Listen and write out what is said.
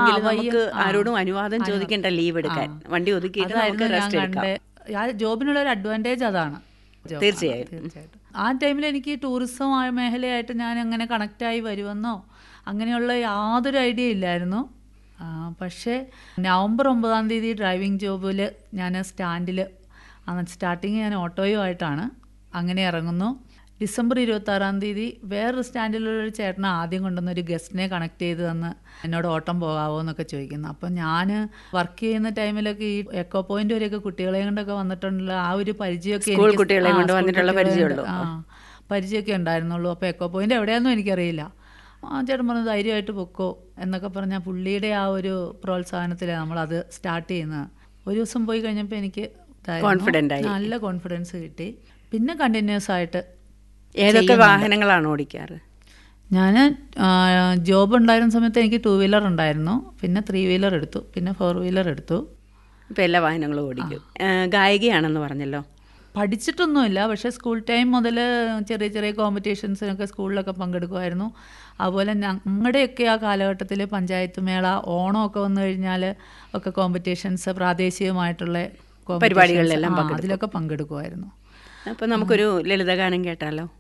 ആ, വയ്യ. നമുക്ക് ആ. ആരോടും അനുവാദം ചോദിക്കേണ്ട ലീവ് എടുക്കാൻ വണ്ടി ഒതുക്കിയിട്ട് നമുക്ക് അതായിരുന്നു ഞാൻ റെസ്റ്റ് എടുക്കാം കണ്ടേ ആ ജോബിനുള്ള ഒരു അഡ്വാൻറ്റേജ് അതാണ് ജോബ്. തീർച്ചയായും. ആ, തീർച്ചയായിട്ടും ആ ടൈമിൽ എനിക്ക് ടൂറിസം ആ മേഖലയായിട്ട് ഞാൻ അങ്ങനെ കണക്റ്റായി വരുമെന്നോ അങ്ങനെയുള്ള യാതൊരു ഐഡിയ ഇല്ലായിരുന്നു ആ, പക്ഷേ നവംബർ ഒമ്പതാം തീയതി ഡ്രൈവിംഗ് ജോബിൽ ഞാൻ സ്റ്റാൻഡിൽ സ്റ്റാർട്ടിങ് ഞാൻ ഓട്ടോയുമായിട്ടാണ് അങ്ങനെ ഇറങ്ങുന്നു ഡിസംബർ ഇരുപത്താറാം തീയതി വേറൊരു സ്റ്റാൻഡിലുള്ളൊരു ചേട്ടനെ ആദ്യം കൊണ്ടുവന്ന ഒരു ഗസ്റ്റിനെ കണക്ട് ചെയ്ത് തന്ന് എന്നോട് ഓട്ടം പോകാവോ എന്നൊക്കെ ചോദിക്കുന്നു അപ്പം ഞാൻ വർക്ക് ചെയ്യുന്ന ടൈമിലൊക്കെ ഈ എക്കോ പോയിന്റ് വരെയൊക്കെ കുട്ടികളെയും കൊണ്ടൊക്കെ വന്നിട്ടുള്ള ആ ഒരു പരിചയമൊക്കെ സ്കൂൾ എനിക്ക് കുട്ടികളെയും ആ, കൊണ്ട് സ്കൂൾ വന്നിട്ടുള്ള കുട്ടികളെയും പരിചയമുള്ളൂ. കൊണ്ട് ആ പരിചയമൊക്കെ ഉണ്ടായിരുന്നുള്ളൂ അപ്പോൾ എക്കോ പോയിന്റ് എവിടെയാണെന്നും എനിക്കറിയില്ല ആ ചേട്ടൻ പറഞ്ഞു ധൈര്യമായിട്ട് പൊക്കോ എന്നൊക്കെ പറഞ്ഞാൽ പുള്ളിയുടെ ആ ഒരു പ്രോത്സാഹനത്തിലാണ് നമ്മളത് സ്റ്റാർട്ട് ചെയ്യുന്നത് ഒരു ദിവസം പോയി കഴിഞ്ഞപ്പോൾ എനിക്ക് ഇതായിരുന്നു. Confident ആയി. നല്ല കോൺഫിഡൻസ് കിട്ടി പിന്നെ കണ്ടിന്യൂസ് ആയിട്ട് ഏതൊക്കെ വാഹനങ്ങളാണ് ഓടിക്കാറ് ഞാൻ ജോബ് ഉണ്ടായിരുന്ന സമയത്ത് എനിക്ക് ടൂ വീലർ ഉണ്ടായിരുന്നു പിന്നെ ത്രീ വീലർ എടുത്തു പിന്നെ ഫോർ വീലർ എടുത്തു ഇപ്പം എല്ലാ വാഹനങ്ങളും ഓടിക്കും ആ, ഗായികയാണെന്ന് പറഞ്ഞല്ലോ പഠിച്ചിട്ടൊന്നുമില്ല പക്ഷേ സ്കൂൾ ടൈം മുതൽ ചെറിയ ചെറിയ കോമ്പറ്റീഷൻസിനൊക്കെ സ്കൂളിലൊക്കെ പങ്കെടുക്കുമായിരുന്നു അതുപോലെ ഞങ്ങളുടെയൊക്കെ ആ കാലഘട്ടത്തിൽ പഞ്ചായത്ത് മേള ഓണമൊക്കെ വന്നു കഴിഞ്ഞാൽ ഒക്കെ കോമ്പറ്റീഷൻസ് പ്രാദേശികമായിട്ടുള്ള competitions, പരിപാടികളിലെല്ലാം ആ, അതിലൊക്കെ പങ്കെടുക്കുമായിരുന്നു അപ്പം നമുക്കൊരു ലളിതഗാനം കേട്ടാലോ